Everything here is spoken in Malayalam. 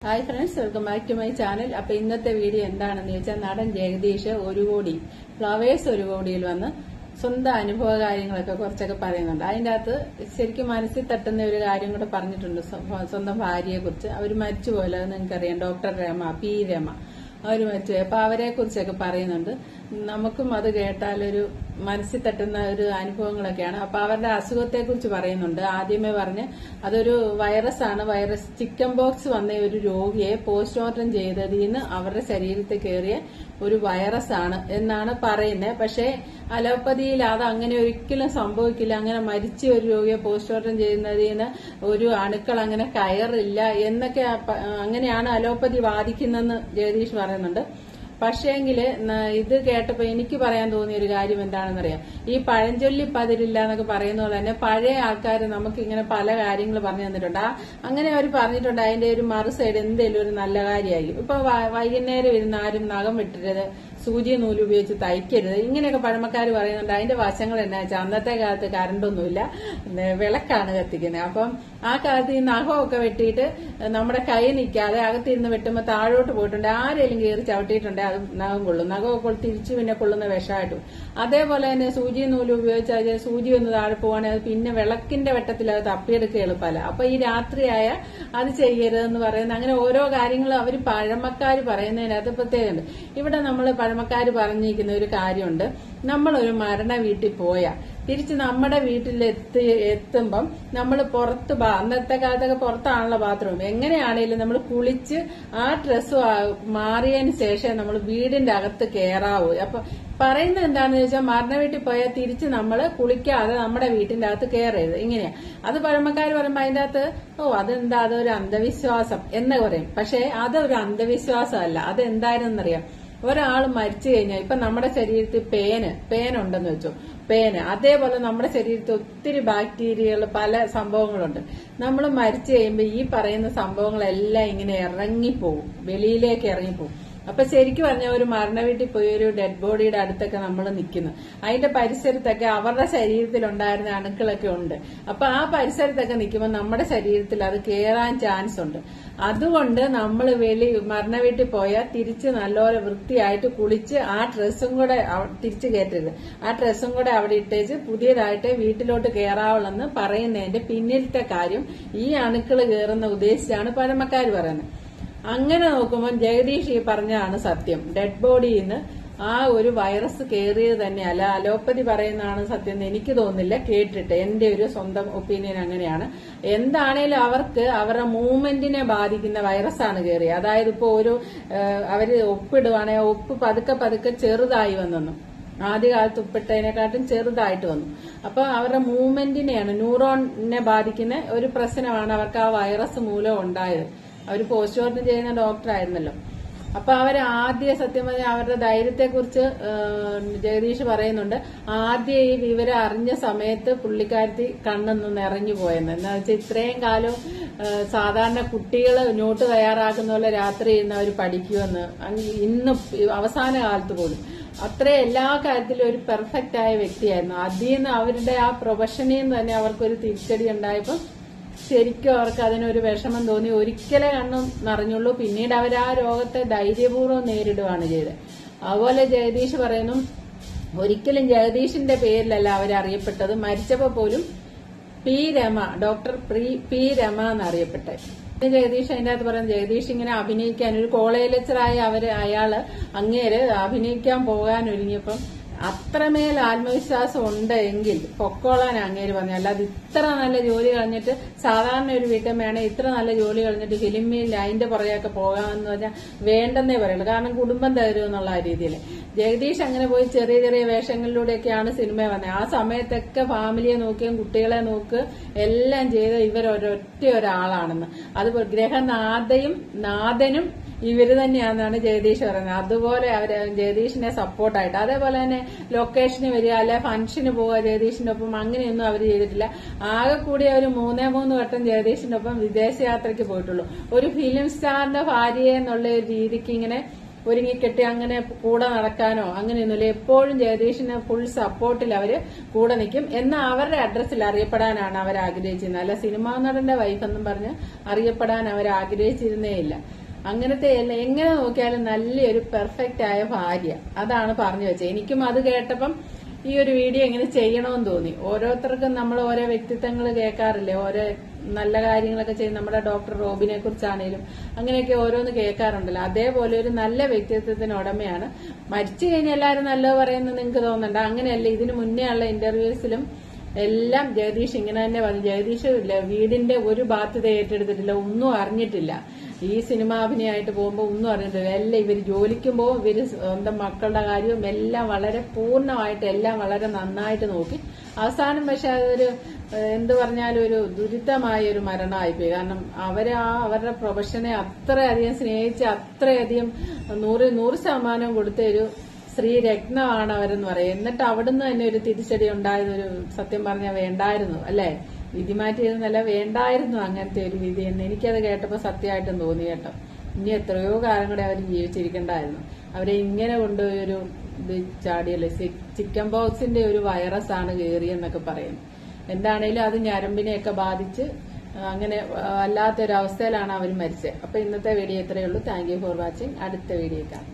Hi friends welcome back to my channel അപ്പൊ ഇന്നത്തെ വീഡിയോ എന്താണെന്ന് ചോദിച്ചാൽ നടൻ ജഗദീഷ് ഒരു കോടി ഫ്ലവേഴ്സ് ഒരു കോടിയിൽ വന്ന് സ്വന്തം അനുഭവ കാര്യങ്ങളൊക്കെ കുറച്ചൊക്കെ പറയുന്നുണ്ട് അതിന്റെ അകത്ത് ശരിക്കും മനസ്സിൽ തട്ടുന്ന ഒരു കാര്യം കൂടെ പറഞ്ഞിട്ടുണ്ട് സ്വ- സ്വന്തം ഭാര്യയെ കുറിച്ച് അവർ മരിച്ചുപോയല്ലോ അത് നിങ്ങൾക്കറിയാം ഡോക്ടർ രമ പി രമ അവർ മരിച്ചുപോയി അപ്പൊ അവരെ കുറിച്ചൊക്കെ പറയുന്നുണ്ട് നമുക്കും അത് കേട്ടാലൊരു മനസ്സിൽ തട്ടുന്ന ഒരു അനുഭവങ്ങളൊക്കെയാണ് അപ്പൊ അവരുടെ അസുഖത്തെ കുറിച്ച് പറയുന്നുണ്ട് ആദ്യമേ പറഞ്ഞ് അതൊരു വൈറസ് ആണ് വൈറസ് ചിക്കൻ ബോക്സ് വന്ന ഒരു രോഗിയെ പോസ്റ്റ്മോർട്ടം ചെയ്തതിൽ നിന്ന് അവരുടെ ശരീരത്തിൽ കയറിയ ഒരു വൈറസ് ആണ് എന്നാണ് പറയുന്നത് പക്ഷേ അലോപ്പതിയിൽ അത് അങ്ങനെ ഒരിക്കലും സംഭവിക്കില്ല അങ്ങനെ മരിച്ച ഒരു രോഗിയെ പോസ്റ്റ്മോർട്ടം ചെയ്യുന്നതിൽ നിന്ന് ഒരു അണുക്കൾ അങ്ങനെ കയറില്ല എന്നൊക്കെ പ- അങ്ങനെയാണ് അലോപ്പതി വാദിക്കുന്നതെന്ന് ജഗദീഷ് പറയുന്നുണ്ട് പക്ഷേങ്കില് ന- ഇത് കേട്ടപ്പോ എനിക്ക് പറയാൻ തോന്നിയ ഒരു കാര്യം എന്താണെന്നറിയാം ഈ പഴഞ്ചൊല്ലി പതിരില്ല എന്നൊക്കെ പറയുന്ന പോലെ തന്നെ പഴയ ആൾക്കാർ നമുക്ക് ഇങ്ങനെ പല കാര്യങ്ങൾ പറഞ്ഞു തന്നിട്ടുണ്ട് ആ അങ്ങനെ അവർ പറഞ്ഞിട്ടുണ്ട് അതിന്റെ ഒരു മറു സൈഡ് എന്തെങ്കിലും ഒരു നല്ല കാര്യമായിരിക്കും ഇപ്പൊ വ- വൈകുന്നേരം ഇരുന്ന് ആരും നഖം വിട്ടരുത് സൂചി നൂല് ഉപയോഗിച്ച് തയ്ക്കരുത് ഇങ്ങനെയൊക്കെ പഴമക്കാർ പറയുന്നുണ്ട് അതിന്റെ വശങ്ങൾ എന്നാ വെച്ചാൽ അന്നത്തെ കാലത്ത് കറണ്ടൊന്നുമില്ല പിന്നെ വിളക്കാണ് കത്തിക്കുന്നത് അപ്പം ആ കാലത്ത് ഈ നഖമൊക്കെ വെട്ടിയിട്ട് നമ്മുടെ കൈ നിൽക്കാതെ അകത്തിരുന്ന് വെട്ടുമ്പോൾ താഴോട്ട് പോയിട്ടുണ്ട് ആരെങ്കിലും കയറി ചവിട്ടിയിട്ടുണ്ടെങ്കിൽ അത് നഖം കൊള്ളും നഖമൊക്കെ കൊള്ളു- തിരിച്ചു പിന്നെ കൊള്ളുന്ന വിഷമായിട്ട് പോകും. അതേപോലെ തന്നെ സൂചി നൂല് ഉപയോഗിച്ച് അത് സൂചി ഒന്ന് താഴെ പോവാണെങ്കിൽ അത് പിന്നെ വിളക്കിന്റെ വെട്ടത്തിൽ അത് തപ്പിയെടുക്കുക എളുപ്പമല്ല അപ്പൊ ഈ രാത്രിയായ അത് ചെയ്യരുതെന്ന് പറയുന്ന അങ്ങനെ ഓരോ കാര്യങ്ങളും അവർ പഴമക്കാർ പറയുന്നതിനകത്ത് പ്രത്യേകമുണ്ട് ഇവിടെ നമ്മൾ പഴമക്കാർ പറഞ്ഞിരിക്കുന്ന ഒരു കാര്യമുണ്ട് നമ്മളൊരു മരണ വീട്ടിൽ പോയാൽ തിരിച്ച് നമ്മുടെ വീട്ടിലെത്തി എത്തുമ്പം നമ്മൾ പുറത്ത് ബാ- അന്നത്തെ കാലത്തൊക്കെ പുറത്താണല്ലോ ബാത്റൂം എങ്ങനെയാണെങ്കിലും നമ്മൾ കുളിച്ച് ആ ഡ്രസ്സ് മാറിയതിന് ശേഷം നമ്മൾ വീടിന്റെ അകത്ത് കയറാവൂ അപ്പൊ പറയുന്നത് എന്താണെന്ന് ചോദിച്ചാൽ മരണ വീട്ടിൽ പോയാൽ തിരിച്ച് നമ്മൾ കുളിക്കാതെ നമ്മുടെ വീട്ടിന്റെ അകത്ത് കയറരുത് ഇങ്ങനെയാ അത് പഴമക്കാർ പറയുമ്പോൾ അതിന്റെ അകത്ത് ഓ അതെന്താ അതൊരു അന്ധവിശ്വാസം എന്ന് പറയും പക്ഷേ അതൊരു അന്ധവിശ്വാസമല്ല അതെന്തായിരുന്നറിയാം ഒരാൾ മരിച്ചു കഴിഞ്ഞാൽ ഇപ്പൊ നമ്മുടെ ശരീരത്തിൽ പേന് പേൻ ഉണ്ടെന്ന് വെച്ചു പേന് അതേപോലെ നമ്മുടെ ശരീരത്തിൽ ഒത്തിരി ബാക്ടീരിയകൾ പല സംഭവങ്ങളുണ്ട് നമ്മൾ മരിച്ചു കഴിയുമ്പോൾ ഈ പറയുന്ന സംഭവങ്ങളെല്ലാം ഇങ്ങനെ ഇറങ്ങിപ്പോവും വെളിയിലേക്ക് ഇറങ്ങിപ്പോവും അപ്പൊ ശരിക്കും പറഞ്ഞ ഒരു മരണ വീട്ടിൽ പോയി ഒരു ഡെഡ് ബോഡിയുടെ അടുത്തൊക്കെ നമ്മൾ നിൽക്കുന്നു അതിന്റെ പരിസരത്തൊക്കെ അവരുടെ ശരീരത്തിൽ ഉണ്ടായിരുന്ന അണുക്കളൊക്കെ ഉണ്ട് അപ്പൊ ആ പരിസരത്തൊക്കെ നിൽക്കുമ്പോൾ നമ്മുടെ ശരീരത്തിൽ അത് കയറാൻ ചാൻസ് ഉണ്ട് അതുകൊണ്ട് നമ്മൾ വെളി മരണ വീട്ടിൽ പോയാൽ തിരിച്ച് നല്ലപോലെ വൃത്തിയായിട്ട് കുളിച്ച് ആ ഡ്രസ്സും കൂടെ അവ- തിരിച്ച് കയറ്റരുത് ആ ഡ്രസ്സും കൂടെ അവിടെ ഇട്ടേച്ച് പുതിയതായിട്ട് വീട്ടിലോട്ട് കയറാവുള്ളെന്ന് പറയുന്നതിന്റെ പിന്നിലത്തെ കാര്യം ഈ അണുക്കൾ കയറുന്ന ഉദ്ദേശിച്ചാണ് പഴമക്കാർ പറയുന്നത് അങ്ങനെ നോക്കുമ്പോൾ ജഗദീഷ് ഈ പറഞ്ഞതാണ് സത്യം ഡെഡ് ബോഡിയിൽ നിന്ന് ആ ഒരു വൈറസ് കയറിയത് തന്നെയല്ല അലോപ്പതി പറയുന്നതാണ് സത്യം എന്ന് എനിക്ക് തോന്നുന്നില്ല കേട്ടിട്ട് എന്റെ ഒരു സ്വന്തം ഒപ്പീനിയൻ അങ്ങനെയാണ് എന്താണേലും അവർക്ക് അവരുടെ മൂവ്മെന്റിനെ ബാധിക്കുന്ന വൈറസാണ് കയറിയത് അതായത് ഇപ്പോൾ ഒരു ഏഹ്, അവര് ഒപ്പിടുവാണെങ്കിൽ ഒപ്പ് പതുക്കെ പതുക്കെ ചെറുതായി വന്നെന്നു ആദ്യകാലത്ത് ഉപ്പിട്ടതിനെക്കാട്ടും ചെറുതായിട്ട് വന്നു അപ്പൊ അവരുടെ മൂവ്മെന്റിനെയാണ് ന്യൂറോണിനെ ബാധിക്കുന്ന ഒരു പ്രശ്നമാണ് അവർക്ക് ആ വൈറസ് മൂലം ഉണ്ടായത് അവർ പോസ്റ്റ്മോർട്ടം ചെയ്യുന്ന ഡോക്ടർ ആയിരുന്നല്ലോ അപ്പൊ അവർ ആദ്യ സത്യം പറഞ്ഞാൽ അവരുടെ ധൈര്യത്തെ കുറിച്ച് ജഗദീഷ് പറയുന്നുണ്ട് ആദ്യം ഈ വിവരം അറിഞ്ഞ സമയത്ത് പുള്ളിക്കാരത്തി കണ്ണൊന്ന് നിറഞ്ഞു പോയെന്ന് എന്താ വെച്ചാൽ ഇത്രയും കാലം ആ, സാധാരണ കുട്ടികൾ നോട്ട് തയ്യാറാക്കുന്ന പോലെ രാത്രി ഇരുന്ന് അവർ പഠിക്കുമെന്ന് അങ്ങ് ഇന്ന് അവസാന കാലത്ത് പോലും അത്രയും എല്ലാ കാര്യത്തിലും ഒരു പെർഫെക്റ്റ് ആയ വ്യക്തിയായിരുന്നു അതിൽ നിന്ന് അവരുടെ ആ പ്രൊഫഷനിൽ നിന്ന് തന്നെ അവർക്കൊരു തിരിച്ചടി ഉണ്ടായപ്പോൾ ശരിക്കും അവർക്ക് അതിനൊരു വിഷമം തോന്നി ഒരിക്കലേ കണ്ണും നിറഞ്ഞുള്ളൂ പിന്നീട് അവർ ആ രോഗത്തെ ധൈര്യപൂർവ്വം നേരിടുകയാണ് ചെയ്തത് അതുപോലെ ജഗദീഷ് പറയുന്നു ഒരിക്കലും ജഗദീഷിന്റെ പേരിലല്ല അവരറിയപ്പെട്ടത് മരിച്ചപ്പോ പോലും പി രമ ഡോക്ടർ പ്രീ പി രമ എന്നറിയപ്പെട്ടെ ജഗദീഷ് അതിന്റെ അകത്ത് പറയുന്നത് ജഗദീഷ് ഇങ്ങനെ അഭിനയിക്കാൻ ഒരു കോളേജ് ലെക്ചറായി അവര് അയാള് അങ്ങേര് അഭിനയിക്കാൻ പോകാൻ ഒരുങ്ങിയപ്പം അത്രമേൽ ആത്മവിശ്വാസം ഉണ്ട് എങ്കിൽ പൊക്കോളാൻ അങ്ങേര് പറഞ്ഞു അല്ലാതെ ഇത്ര നല്ല ജോലി കളഞ്ഞിട്ട് സാധാരണ ഒരു വീട്ടമ്മയാണ് ഇത്ര നല്ല ജോലി കളഞ്ഞിട്ട് ഫിലിമിൽ അതിന്റെ പുറകെയൊക്കെ പോകാമെന്ന് പറഞ്ഞാൽ വേണ്ടെന്നേ പറയുള്ളൂ കാരണം കുടുംബം തരും എന്നുള്ള രീതിയിൽ ജഗദീഷ് അങ്ങനെ പോയി ചെറിയ ചെറിയ വേഷങ്ങളിലൂടെയൊക്കെയാണ് സിനിമ വന്നത് ആ സമയത്തൊക്കെ ഫാമിലിയെ നോക്കിയും കുട്ടികളെ നോക്കുക എല്ലാം ചെയ്ത ഇവർ ഒരൊറ്റ ഒരാളാണെന്ന് അതുപോലെ ഗ്രഹനാഥയും നാഥനും ഇവര് തന്നെയാണെന്നാണ് ജഗദീഷ് പറയുന്നത് അതുപോലെ അവര് ജഗദീഷിനെ സപ്പോർട്ടായിട്ട് അതേപോലെ തന്നെ ലൊക്കേഷന് വരിക അല്ലെ ഫംഗ്ഷന് പോവുക ജഗദീഷിന്റെ ഒപ്പം അങ്ങനെയൊന്നും അവർ ചെയ്തിട്ടില്ല ആകെ കൂടി അവർ മൂന്നേ മൂന്ന് വട്ടം ജഗദീഷിന്റെ ഒപ്പം വിദേശയാത്രയ്ക്ക് പോയിട്ടുള്ളൂ ഒരു ഫിലിം സ്റ്റാറിന്റെ ഭാര്യയെ എന്നുള്ള ഒരു രീതിക്ക് ഇങ്ങനെ ഒരുങ്ങിക്കെട്ടി അങ്ങനെ കൂടെ നടക്കാനോ അങ്ങനെയൊന്നുമില്ല എപ്പോഴും ജഗദീഷിന് ഫുൾ സപ്പോർട്ടിൽ അവര് കൂടെ നിൽക്കും എന്നാൽ അവരുടെ അഡ്രസ്സിൽ അറിയപ്പെടാനാണ് അവർ ആഗ്രഹിച്ചിരുന്നത് അല്ല സിനിമാ നടന്റെ വൈഫ് എന്നും പറഞ്ഞ് അറിയപ്പെടാൻ അവർ ആഗ്രഹിച്ചിരുന്നേ ഇല്ല അങ്ങനത്തെ എല്ല- എങ്ങനെ നോക്കിയാലും നല്ലൊരു പെർഫെക്റ്റ് ആയ ഭാര്യ അതാണ് പറഞ്ഞു വെച്ചത് എനിക്കും അത് കേട്ടപ്പം ഈ ഒരു വീഡിയോ എങ്ങനെ ചെയ്യണമെന്ന് തോന്നി ഓരോരുത്തർക്കും നമ്മൾ ഓരോ വ്യക്തിത്വങ്ങൾ കേൾക്കാറില്ലേ ഓരോ നല്ല കാര്യങ്ങളൊക്കെ ചെയ്യും നമ്മുടെ ഡോക്ടർ റോബിനെ കുറിച്ചാണേലും അങ്ങനെയൊക്കെ ഓരോന്ന് കേൾക്കാറുണ്ടല്ലോ അതേപോലെ ഒരു നല്ല വ്യക്തിത്വത്തിന് ഉടമയാണ് മരിച്ചു കഴിഞ്ഞാൽ എല്ലാവരും നല്ലത് പറയുന്നത് നിങ്ങൾക്ക് തോന്നണ്ട അങ്ങനെയല്ല ഇതിന് മുന്നേ ഉള്ള ഇന്റർവ്യൂസിലും എല്ലാം ജഗദീഷ് ഇങ്ങനെ തന്നെ പറഞ്ഞു ജഗദീഷ് ഇല്ല വീടിന്റെ ഒരു ബാധ്യത ഏറ്റെടുത്തിട്ടില്ല ഒന്നും അറിഞ്ഞിട്ടില്ല ഈ സിനിമ അഭിനയമായിട്ട് പോകുമ്പോൾ ഒന്നും അറിഞ്ഞിട്ടില്ല എല്ലാം ഇവർ ജോലിക്കും പോകും ഇവര് സ്വന്തം മക്കളുടെ കാര്യവും എല്ലാം വളരെ പൂർണ്ണമായിട്ട് എല്ലാം വളരെ നന്നായിട്ട് നോക്കി അവസാനം പക്ഷെ അതൊരു ഏഹ്, എന്ത് പറഞ്ഞാലും ഒരു ദുരിതമായ ഒരു മരണമായിപ്പോയി കാരണം അവര് ആ അവരുടെ പ്രൊഫഷനെ അത്രയധികം സ്നേഹിച്ച് അത്രയധികം നൂറ് നൂറ് ശതമാനം കൊടുത്ത ഒരു ശ്രീ രത്നമാണ് അവരെന്ന് പറയും എന്നിട്ട് അവിടുന്ന് തന്നെ ഒരു തിരിച്ചടി ഉണ്ടായത് ഒരു സത്യം പറഞ്ഞാൽ വേണ്ടായിരുന്നു അല്ലെ വിധി മാറ്റിയിരുന്നല്ല വേണ്ടായിരുന്നു അങ്ങനത്തെ ഒരു വിധി എന്ന് എനിക്കത് കേട്ടപ്പോൾ സത്യമായിട്ടും തോന്നി കേട്ടോ ഇനി എത്രയോ കാലം കൂടെ അവർ ജീവിച്ചിരിക്കണ്ടായിരുന്നു അവരെ ഇങ്ങനെ കൊണ്ടുപോയി ഒരു ഇത് ചാടിയല്ലേ ചി- ചിക്കൻ ബോക്സിന്റെ ഒരു വൈറസ് ആണ് കയറിയെന്നൊക്കെ പറയുന്നു എന്താണേലും അത് ഞരമ്പിനെയൊക്കെ ബാധിച്ച് അങ്ങനെ വല്ലാത്തൊരു അവസ്ഥയിലാണ് അവർ മരിച്ചത് അപ്പൊ ഇന്നത്തെ വീഡിയോ ഇത്രയേ ഉള്ളൂ താങ്ക് യു ഫോർ വാച്ചിങ് അടുത്ത വീഡിയോ കാണാം